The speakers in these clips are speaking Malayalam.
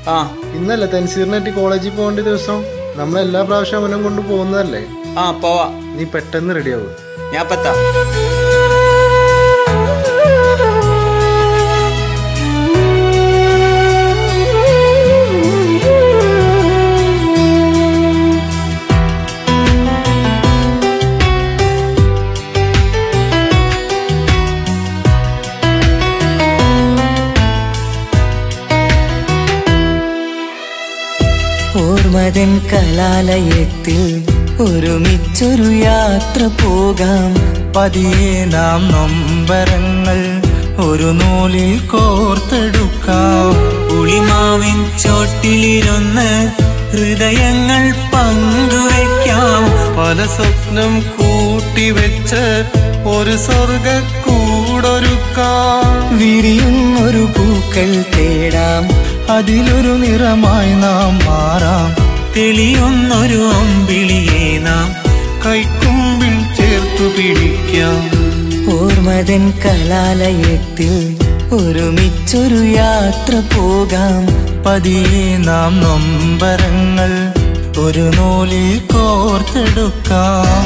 ആ ഇന്നല്ലേ തൻസീറിനെറ്റി കോളേജിൽ പോകേണ്ട ദിവസം നമ്മൾ എല്ലാ പ്രാവശ്യം അവനും കൊണ്ട് പോകുന്നതല്ലേ ആ പോവാ നീ പെട്ടെന്ന് റെഡിയാവും ഞാൻ പത്താ ഓർമ്മതൻ കലാലയത്തിൽ ഒരുമിച്ചൊരു യാത്ര പോകാം പതിയെ നാം നൊമ്പരങ്ങൾ ഒരു നൂലിൽ കോർത്തെടുക്കാം പുളിമാവിൻ ചോട്ടിലിരുന്ന് ഹൃദയങ്ങൾ പങ്കുവയ്ക്കാം പല സ്വപ്നം കൂട്ടിവെച്ച് ഒരു സ്വർഗ കൂടൊരുക്കാം വിരിയുന്നൊരു പൂക്കൾ തേടാം അതിലൊരു നിറമായി നാം മാറാം തെളിയുന്നൊരു അമ്പിളിയെ നാം കൈക്കുമ്പിൽ ചേർത്തു പിടിക്കാം ഓർമ്മതൻ കലാലയത്തിൽ ഒരുമിച്ചൊരു യാത്ര പോകാം പതിയെ നാം നൊമ്പരങ്ങൾ ഒരു നൂലിൽ കോർത്തെടുക്കാം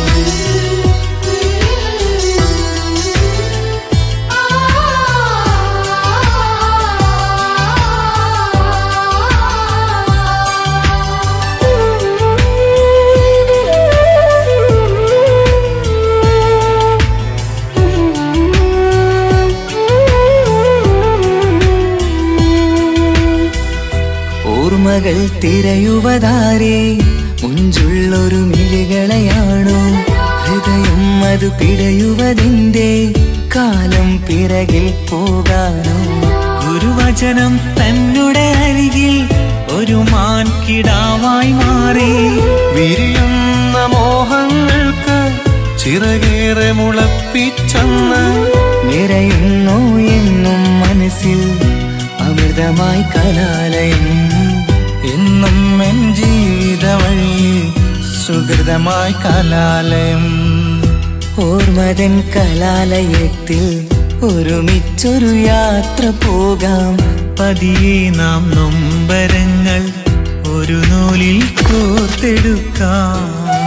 ഓർമ്മകൾ തിരയുവതാരേ മുഞ്ചുള്ളൊരു മിഴികളെയാണോ ഹൃദയം അത് പിടയുവതിന്റെ കാലം പിറകിൽ പോകാനോ ഗുരുവചനം തന്നുടെ അരികിൽ ഒരു മാൻ കിടാവായി മാറി വിരിയുന്ന മോഹങ്ങൾക്ക് ചിറകേറെ മുളപ്പിച്ചെന്ന് നിറയുന്നു എന്നും മനസ്സിൽ അമൃതമായി കലാലയം എന്നും എൻ ജീവിത വഴി സുഹൃതമായി കലാലയം ഓർമ്മതൻ കലാലയത്തിൽ ഒരുമിച്ചൊരു യാത്ര പോകാം പതിയെ നാം നൊമ്പരങ്ങൾ ഒരു നൂലിൽ കോർത്തെടുക്കാം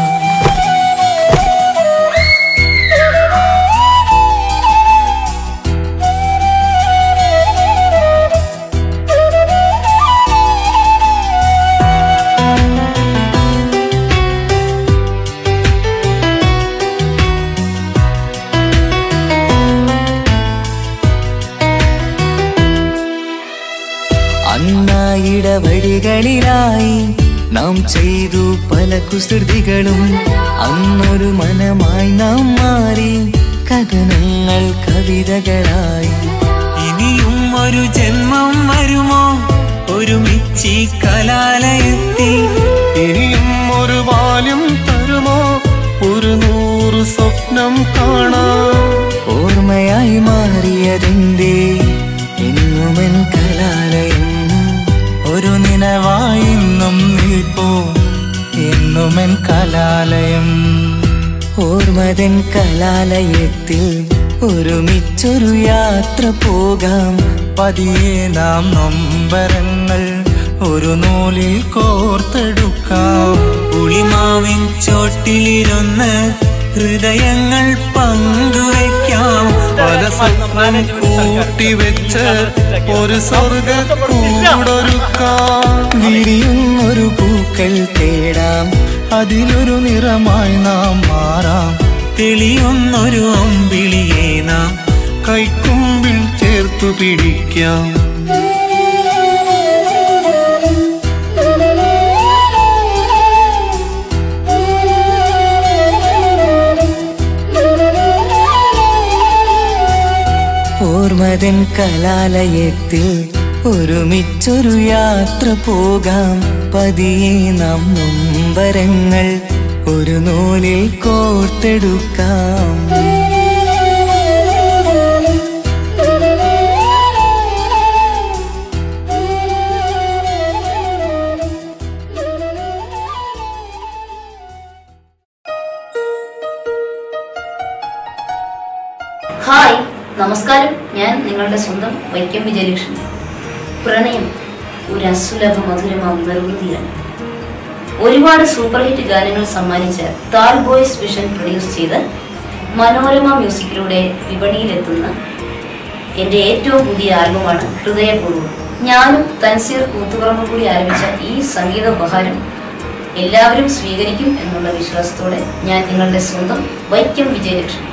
അന്നായിടവഴികളിലായി നാം ചെയ്തു പല കുസൃതികളും അന്നൊരു മനമായി നാം മാറി കഥനങ്ങൾ കവിതകളായി ഇനിയും ഒരു ജന്മം വരുമോ ഒരുമിച്ച് കലാലയത്തിൽ ഇനിയും ഒരു ബാല്യം തരുമോ ഒരു നൂറ് സ്വപ്നം കാണാം ഓർമ്മയായി മാറിയതെന്തേ എന്നുമൻ കലാലയം ഒരു നിലവായി ഇന്നും നിൽപ്പോ എന്നുമെൻ കലാലയം ഓർമ്മതൻ കലാലയത്തിൽ ഒരുമിച്ചൊരു യാത്ര പോകാം പതിയെ നാം നൊമ്പരങ്ങൾ ഒരു നൂലിൽ കോർത്തെടുക്കാം പുളിമാവിൻ ചോട്ടിലിരുന്ന് ഹൃദയങ്ങൾ പങ്കുവയ്ക്കാം പല സ്വപ്നം കൂട്ടിവെച്ച് ഒരു സ്വർഗ കൂടൊരുക്കാം വിരിയുന്നൊരു പൂക്കൾ തേടാം അതിലൊരു നിറമായി നാം മാറാം തെളിയുന്നൊരു അമ്പിളിയെ നാം കൈക്കുമ്പിൽ ചേർത്തു പിടിക്കാം ഓർമ്മതൻ കലാലയത്തിൽ ഒരുമിച്ചൊരു യാത്ര പോകാം പതിയെ നാം നൊമ്പരങ്ങൾ ഒരു നൂലിൽ കോർത്തെടുക്കാം ഹായ് നമസ്കാരം ഞാൻ നിങ്ങളുടെ സ്വന്തം വൈക്കം വിജയലക്ഷ്മി പ്രണയം ഒരു അസുലഭ മധുരമാം നിർവൃതിയാണ് ഒരുപാട് സൂപ്പർ ഹിറ്റ് ഗാനങ്ങൾ സമ്മാനിച്ച താൽ ബോയ്സ് വിഷൻ പ്രൊഡ്യൂസ് ചെയ്ത് മനോരമ മ്യൂസിക്കിലൂടെ വിപണിയിലെത്തുന്ന എൻ്റെ ഏറ്റവും പുതിയ ആൽബമാണ് ഹൃദയപൂർവ്വം ഞാനും തൻസീർ കൂത്തുപറമ്പ് കൂടി ആരംഭിച്ച ഈ സംഗീത ഉപഹാരം എല്ലാവരും സ്വീകരിക്കും എന്നുള്ള വിശ്വാസത്തോടെ ഞാൻ നിങ്ങളുടെ സ്വന്തം വൈക്കം വിജയലക്ഷ്മി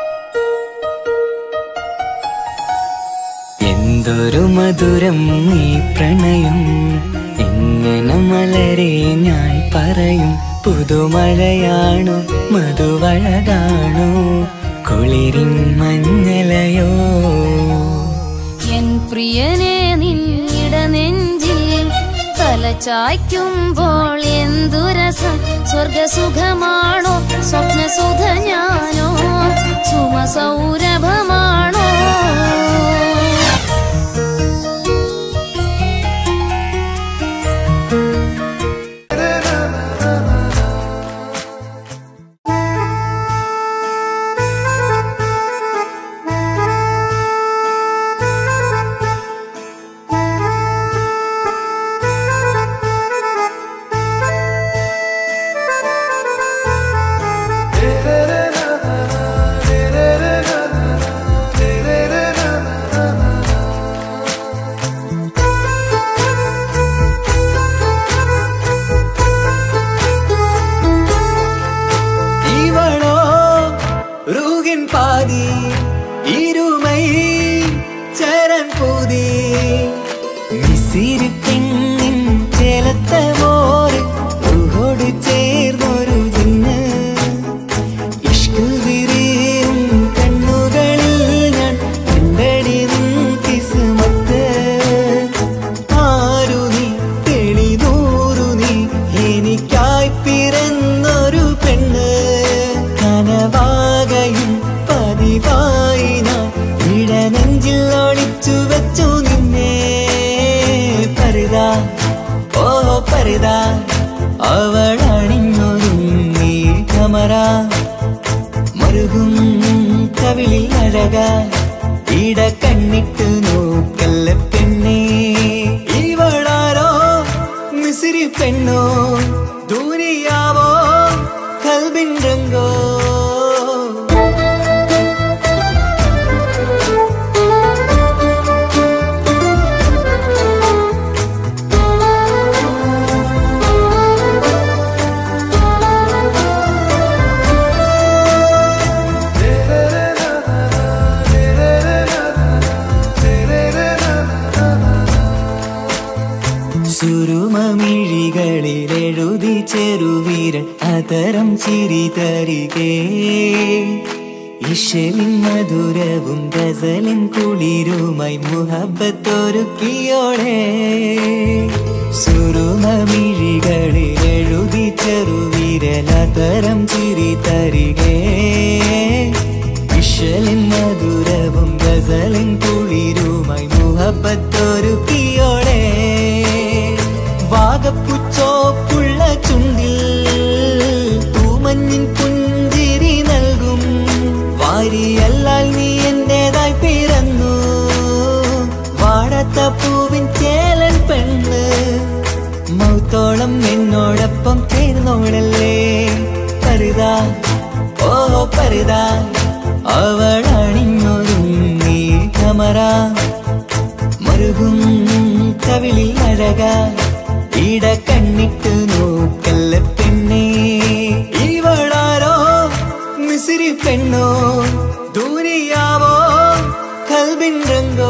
എന്തൊരു മധുരം ഈ പ്രണയം എങ്ങനെ മലരെ ഞാൻ പറയും പുതുമഴയാണോ മധുവഴകാണോ കുളിരിൻ മഞ്ഞലയോ എൻ പ്രിയനെ നിന്നിട നെഞ്ചിൽ തലചായ്ക്കുമ്പോൾ എന്തു രസം സ്വർഗസുഖമാണോ സ്വപ്നസുഖ ഞാനോ സുമസൗരഭമാണോ ഇവളോ റൂകിൻ പാതി ഇരുമൈ ചരൻ പൂതി മിസിരി പെണ്ണിൻ ചേലത്ത മോര് റുഹോട് ചേർന്നൊരു ജിന്ന് ഇഷ്ക് വിരിയും കണ്ണുകളിൽ ഞാൻ കണ്ടടി നിൻ കിസ്മത്ത് ആരു നീ തെളിനൂറു നീ എനിക്കായി പിറന്നൊരു പെണ്ണ് കനവാകയും പതിവായി ഞാൻ ഇടനെഞ്ചിൽ ഒളിച്ചു വെച്ചു നിന്നെ പരിതാ ഓ പരിതാ അവളണിഞ്ഞൊരുങ്ങി കമറ മറുകും കവിളിൽ അഴക ഇട കണ്ണിട്ട് നോക്കല്ല പെണ്ണേ ഇവളാരോ മിസിരി പെണ്ണോ ദൂരിയാവോ കൽബിൻ രംഗോ സുരുമമിഴികളിൽ എഴുതി ചെറുവീരൻ അതരം ചിരി തരികേ ഇഷലിൻ മധുരവും ഗസലിൻ കുളിരുമായി മുഹബത്തൊരുക്കിയോളെ സുരുമമിഴികളിൽ എഴുതി ചെറുവീരൻ അതരം ചിരി തരികേ ഇഷലിൻ മധുരവും ഗസലിൻ കുളിരുമായി മുഹബത്തൊരുക്കിയോളെ വാഗപ്പുച്ചോപ്പുള്ള ചുണ്ടിൽ തൂമഞ്ഞിൻ പുഞ്ചിരി നൽകും വാരിയല്ലാൽ നീ എന്റേതായി പിറന്നു വാടത്ത പൂവിൻ ചേലൻ പെണ്ണ് മൗത്തോളം എന്നോടൊപ്പം ചേർന്നോളല്ലേ പരിതാ ഓ പരിതാ അവളണിഞ്ഞൊരുങ്ങി കമറ മറുകും കവിളിൽ അഴക ഇട കണ്ണിട്ട് നോക്കല്ല പെണ്ണേ ഇവളാരോ മിസിരി പെണ്ണോ ദൂരിയാവോ കൽബിൻ രംഗോ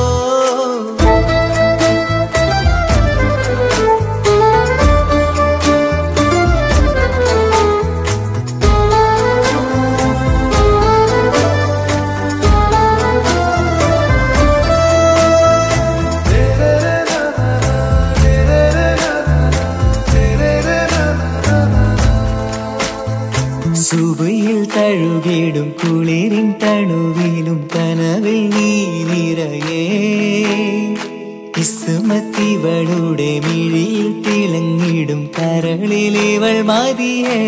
സുബയിൽ തഴുകിടും കുളിരിൻ തണുവിലും കനവിൽ നീ നിറയേ കിസ്മത്തിവളുടെ മിഴിയിൽ തിളങ്ങിടും കരളിലിവൾ മതിയേ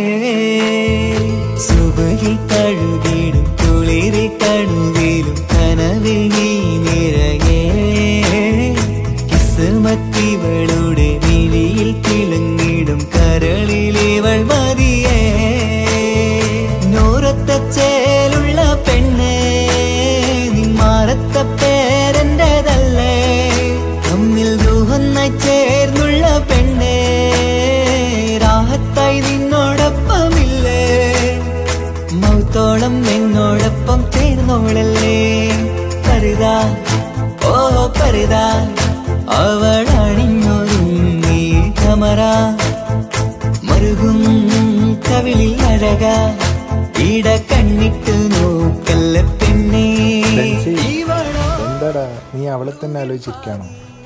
സുബയിൽ തഴുകിടും കുളിരിൽ തണുവിലും കനവിൽ നീ നിറയേ കിസ്മത്തിവൾ എന്താടാ നീ അവളെ തന്നെ ആലോചിച്ചിരിക്കാണോ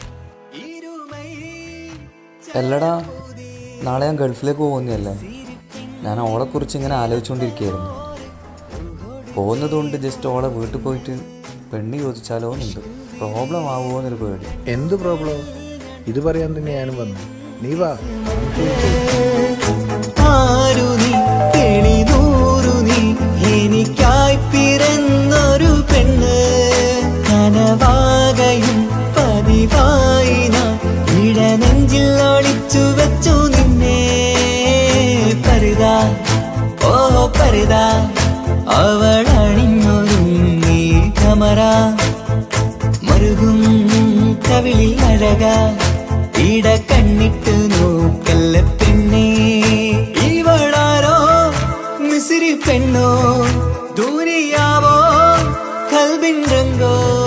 അല്ലടാ നാളെ ഞാൻ ഗൾഫിലേക്ക് പോകുന്നതല്ലേ ഞാൻ ഓളെ കുറിച്ച് ഇങ്ങനെ ആലോചിച്ചുകൊണ്ടിരിക്കുകയായിരുന്നു പോകുന്നതുകൊണ്ട് ജസ്റ്റ് ഓളെ വീട്ടിൽ പോയിട്ട് പെണ്ണ് ചോദിച്ചാലോ എന്നുണ്ട് പ്രോബ്ലം ആവുമോ എന്നൊരു പേടി എന്ത് പ്രോബ്ലം ഇത് പറയാൻ തന്നെ ഞാനും വന്നു നീ വാ ആരു നീ തെളിനൂറു നീ എനിക്കായി പിറന്നൊരു പെണ്ണ് കനവാകയും പതിവായി ഞാൻ ഇടനെഞ്ചിൽ ഒളിച്ചു വെച്ചു നിന്നെ പരുതാ ഓ പരുതാ അവൾ അണിഞ്ഞൊരുങ്ങി കമറ മറുകും കവിളിൽ അഴക ഇട കണ്ണിട്ട് നോക്കല്ല പെണ്ണേ ഇവളാരോ മിസിരി പെണ്ണോ ദൂരിയാവോ കൽബിൻ രംഗോ